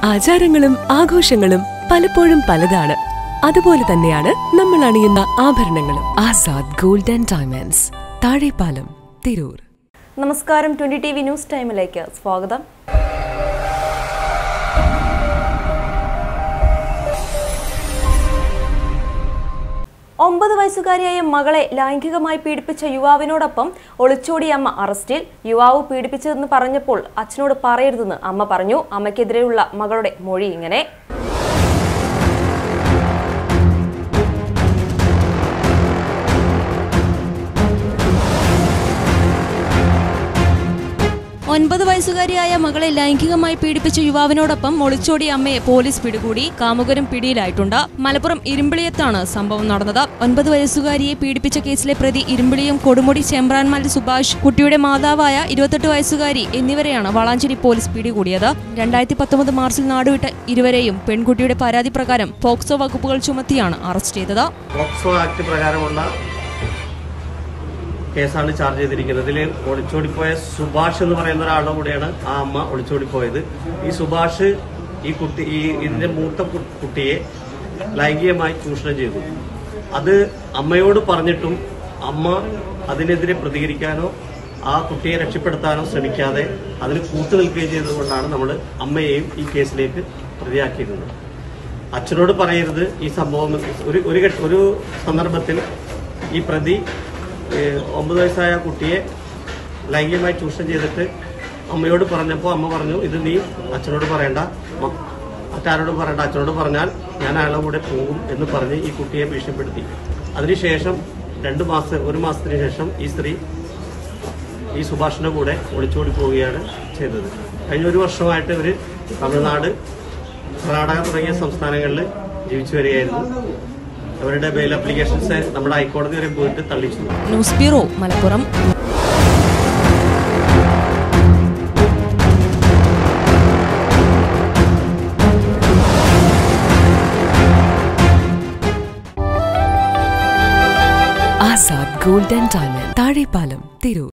ആചാരങ്ങളും ആഘോഷങ്ങളും പലപ്പോഴും പലതാണ് അതുപോലെ തന്നെയാണ് നമ്മൾ അണിയുന്ന ആഭരണങ്ങളും Azad gold and diamonds Thazhepalam Tirur നമസ്കാരം ട്വന്റി ടി വി ന്യൂസ് ടൈമിലേക്ക് സ്വാഗതം ഒമ്പത് വയസ്സുകാരിയായ മകളെ ലൈംഗികമായി പീഡിപ്പിച്ച യുവാവിനോടൊപ്പം ഒളിച്ചോടിയ അമ്മ അറസ്റ്റിൽ യുവാവ് പീഡിപ്പിച്ചതെന്ന് പറഞ്ഞപ്പോൾ അച്ഛനോട് പറയരുതെന്ന് അമ്മ പറഞ്ഞു അമ്മയ്ക്കെതിരെയുള്ള മകളുടെ മൊഴി ഇങ്ങനെ ഒൻപത് വയസ്സുകാരിയായ മകളെ ലൈംഗികമായി പീഡിപ്പിച്ച യുവാവിനോടൊപ്പം ഒളിച്ചോടിയ അമ്മയെ പോലീസ് പിടികൂടി കാമുകരും പിടിയിലായിട്ടുണ്ട് മലപ്പുറം ഇരുമ്പിളിയത്താണ് സംഭവം നടന്നത് ഒൻപത് വയസ്സുകാരിയെ പീഡിപ്പിച്ച കേസിലെ പ്രതി ഇരുമ്പിളിയം കൊടുമുടി ചേമ്പ്രാൻമൽ സുഭാഷ് കുട്ടിയുടെ മാതാവായ ഇരുപത്തെട്ട് വയസ്സുകാരി എന്നിവരെയാണ് വളാഞ്ചേരി പോലീസ് പിടികൂടിയത് രണ്ടായിരത്തി പത്തൊമ്പത് മാർച്ചിൽ നാടുവിട്ട ഇരുവരെയും പെൺകുട്ടിയുടെ പരാതി പ്രകാരം പോക്സോ വകുപ്പുകൾ ചുമത്തിയാണ് അറസ്റ്റ് ചെയ്തത് പോക്സോ ആക്ട് പ്രകാരമുള്ള കേസാണ് ചാർജ് ചെയ്തിരിക്കുന്നത് ഇതിൽ ഒളിച്ചോടിപ്പോയ സുഭാഷ് എന്ന് പറയുന്ന ഒരാളുടെ കൂടെയാണ് ആ അമ്മ ഒളിച്ചോടിപ്പോയത് ഈ സുഭാഷ് ഈ കുട്ടി ഈ ഇതിന്റെ മൂത്ത കു- കുട്ടിയെ ലൈംഗികമായി ചൂഷണം ചെയ്തു അത് അമ്മയോട് പറഞ്ഞിട്ടും അമ്മ അതിനെതിരെ പ്രതികരിക്കാനോ ആ കുട്ടിയെ രക്ഷപ്പെടുത്താനോ ശ്രമിക്കാതെ അതിന് കൂട്ടു നിൽക്കുകയും ചെയ്തതുകൊണ്ടാണ് നമ്മൾ അമ്മയെയും ഈ കേസിലേക്ക് പ്രതിയാക്കിയിരുന്നത് അച്ഛനോട് പറയരുത് ഈ സംഭവം ഒരു ഒരു ഘട്ട- ഒരു സന്ദർഭത്തിൽ ഈ പ്രതി ഏഹ്, ഒമ്പത് വയസ്സായ കുട്ടിയെ ലൈംഗികമായി ചൂഷണം ചെയ്തിട്ട് അമ്മയോട് പറഞ്ഞപ്പോൾ അമ്മ പറഞ്ഞു ഇത് നീ അച്ഛനോട് പറയണ്ട മ- മറ്റാരോടും പറയണ്ട അച്ഛനോട് പറഞ്ഞാൽ ഞാൻ അയാളുടെ കൂടെ പോകും എന്ന് പറഞ്ഞ് ഈ കുട്ടിയെ ഭീഷണിപ്പെടുത്തി അതിനുശേഷം രണ്ട് മാസം ഒരു മാസത്തിന് ശേഷം ഈ സ്ത്രീ ഈ സുഭാഷിന്റെ കൂടെ ഒളിച്ചോടി പോവുകയാണ് ചെയ്തത് കഴിഞ്ഞ ഒരു വർഷമായിട്ട് ഇവര് തമിഴ്നാട് കർണാടക തുടങ്ങിയ സംസ്ഥാനങ്ങളിൽ ജീവിച്ചു വരികയായിരുന്നു അവരുടെ ബെയിൽ അപ്ലിക്കേഷൻസ് നമ്മുടെ ഹൈക്കോടതി വരെ പോയിട്ട് തള്ളിച്ചു news bureau Malappuram Azad gold and diamond Thazhepalam Tirur